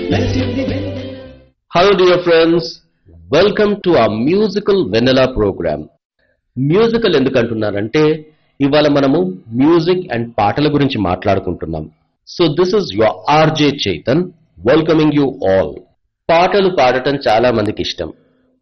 Hello dear friends, welcome to our musical vanilla program. Musical ఎందుకు అంటున్నారంటే ఇవాళ మనము మ్యూజిక్ అండ్ పాటల గురించి మాట్లాడుకుంటున్నాం so this is your RJ Chaitan welcoming you all పాటలు పాడటం చాలా మందికి ఇష్టం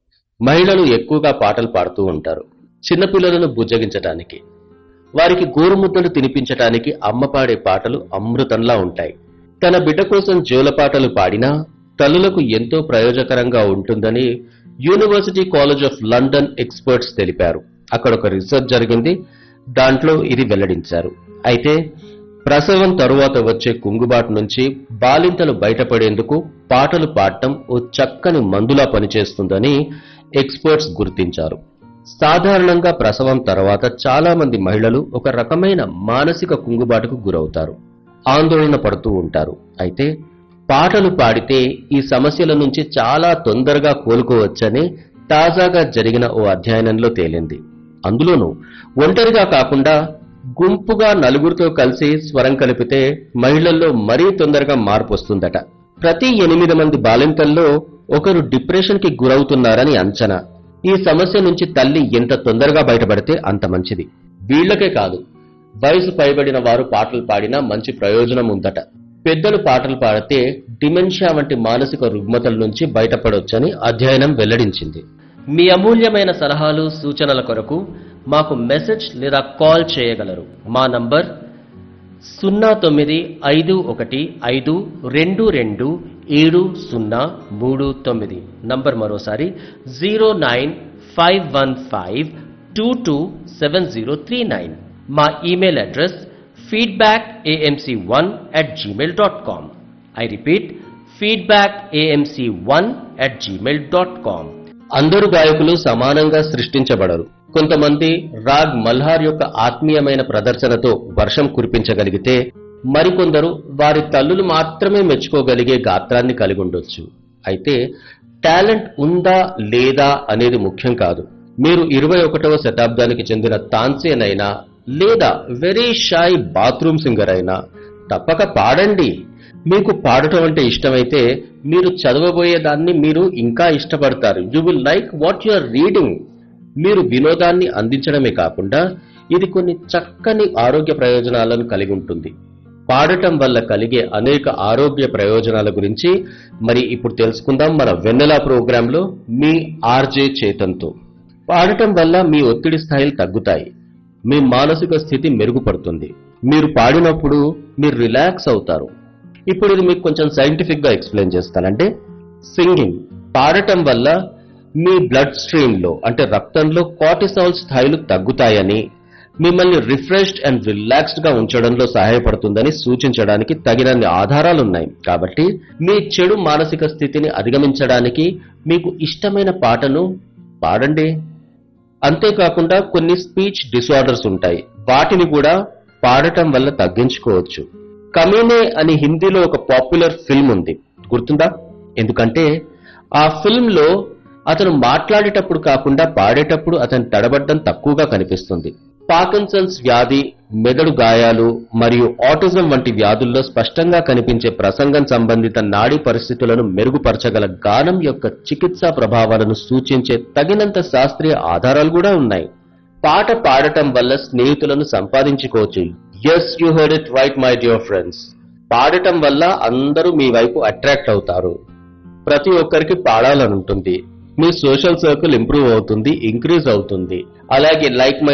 మహిళలు ఎక్కువగా పాటలు పాడుతూ ఉంటారు చిన్నపిల్లలను బుజ్జగించటానికి వారికి గోరుముద్దలు తినిపించటానికి అమ్మ పాడే పాటలు అమృతంలా ఉంటాయి తన బిడ్డ కోసం జోలపాటలు పాడినా తల్లులకు ఎంతో ప్రయోజకరంగా ఉంటుందని university college of London experts తెలిపారు అక్కడ ఒక రీసెర్చ్ జరిగింది దాంట్లో ఇది వెల్లడించారు అయితే ప్రసవం తరువాత వచ్చే కుంగుబాటు నుంచి బాలింతలు బయటపడేందుకు పాటలు పాడటం ఓ చక్కని మందులా పనిచేస్తుందని ఎక్స్పర్ట్స్ గుర్తించారు సాధారణంగా ప్రసవం తర్వాత చాలా మంది మహిళలు ఒక రకమైన మానసిక కుంగుబాటుకు గురవుతారు ఆందోళన పడుతూ ఉంటారు అయితే పాటలు పాడితే ఈ సమస్యల నుంచి చాలా తొందరగా కోలుకోవచ్చని తాజాగా జరిగిన ఓ అధ్యయనంలో తేలింది అందులోనూ ఒంటరిగా కాకుండా గుంపుగా నలుగురితో కలిసి స్వరం కలిపితే మహిళల్లో మరీ తొందరగా మార్పు వస్తుందట ప్రతి ఎనిమిది మంది బాలింతల్లో ఒకరు డిప్రెషన్ కి గురవుతున్నారని అంచనా ఈ సమస్య నుంచి తల్లి ఎంత తొందరగా బయటపడితే అంత మంచిది వీళ్లకే కాదు వయసు పైబడిన వారు పాటలు పాడినా మంచి ప్రయోజనం ఉందట పెద్దలు పాటలు పాడితే డిమెన్షియా వంటి మానసిక రుగ్మతల నుంచి బయటపడొచ్చని అధ్యయనం వెల్లడించింది మీ అమూల్యమైన సలహాలు సూచనల కొరకు మాకు మెసేజ్ లేదా కాల్ చేయగలరు మా నంబర్ సున్నా తొమ్మిది ఐదు ఒకటి ఐదు రెండు రెండు ఏడు సున్నా మూడు తొమ్మిది నంబర్ మరోసారి zero nine five one five two two seven zero three nine మా email address feedback AMC one at Gmail dot com I repeat feedback AMC one at Gmail dot com అందరు గాయకులు సమానంగా సృష్టించబడరు కొంతమంది రాగ్ మల్హార్ యొక్క ఆత్మీయమైన ప్రదర్శనతో వర్షం కురిపించగలిగితే మరికొందరు వారి తల్లులు మాత్రమే మెచ్చుకోగలిగే గాత్రాన్ని కలిగి ఉండొచ్చు అయితే టాలెంట్ ఉందా లేదా అనేది ముఖ్యం కాదు మీరు ఇరవై ఒకటవ శతాబ్దానికి చెందిన తాన్సేన్ అయినా లేదా వెరీ షాయ్ బాత్రూమ్ సింగర్ అయినా తప్పక పాడండి మీకు పాడటం అంటే ఇష్టమైతే మీరు చదవబోయే దాన్ని మీరు ఇంకా ఇష్టపడతారు you will like what you are reading మీరు వినోదాన్ని అందించడమే కాకుండా ఇది కొన్ని చక్కని ఆరోగ్య ప్రయోజనాలను కలిగి ఉంటుంది పాడటం వల్ల కలిగే అనేక ఆరోగ్య ప్రయోజనాల గురించి మరి ఇప్పుడు తెలుసుకుందాం మన వెన్నెలా ప్రోగ్రాంలో మీ ఆర్జే చేతంతో పాడటం వల్ల మీ ఒత్తిడి స్థాయిలు తగ్గుతాయి మీ మానసిక స్థితి మెరుగుపడుతుంది మీరు పాడినప్పుడు మీరు రిలాక్స్ అవుతారు ఇప్పుడు ఇది మీకు కొంచెం సైంటిఫిక్ గా ఎక్స్ప్లెయిన్ చేస్తానంటే సింగింగ్ పాడటం వల్ల మీ బ్లడ్ స్ట్రీమ్ లో అంటే రక్తంలో కార్టిసాల్ స్థాయిలు తగ్గుతాయని మిమ్మల్ని రిఫ్రెష్డ్ అండ్ రిలాక్స్డ్ గా ఉంచడంలో సహాయపడుతుందని సూచించడానికి తగినన్ని ఆధారాలున్నాయి కాబట్టి మీ చెడు మానసిక స్థితిని అధిగమించడానికి మీకు ఇష్టమైన పాటను పాడండి అంతేకాకుండా కొన్ని స్పీచ్ డిసార్డర్స్ ఉంటాయి వాటిని కూడా పాడటం వల్ల తగ్గించుకోవచ్చు కమీనే అని హిందీలో ఒక పాపులర్ ఫిల్మ్ ఉంది గుర్తుందా ఎందుకంటే ఆ ఫిల్మ్ లో అతను మాట్లాడేటప్పుడు కాకుండా పాడేటప్పుడు అతని తడబడ్డం తక్కువగా కనిపిస్తుంది పాకిన్సన్స్ వ్యాధి మెదడు గాయాలు మరియు ఆటిజం వంటి వ్యాధుల్లో స్పష్టంగా కనిపించే ప్రసంగం సంబంధిత నాడీ పరిస్థితులను మెరుగుపరచగల గానం యొక్క చికిత్సా ప్రభావాలను సూచించే తగినంత శాస్త్రీయ ఆధారాలు కూడా ఉన్నాయి పాట పాడటం వల్ల స్నేహితులను సంపాదించుకోవచ్చు yes you heard it right my dear friends పాడటం వల్ల అందరూ మీ వైపు అట్రాక్ట్ అవుతారు ప్రతి ఒక్కరికి పాడాలని ఉంటుంది మీ సోషల్ సర్కిల్ ఇంప్రూవ్ అవుతుంది ఇంక్రీజ్ అవుతుంది అలాగే లైక్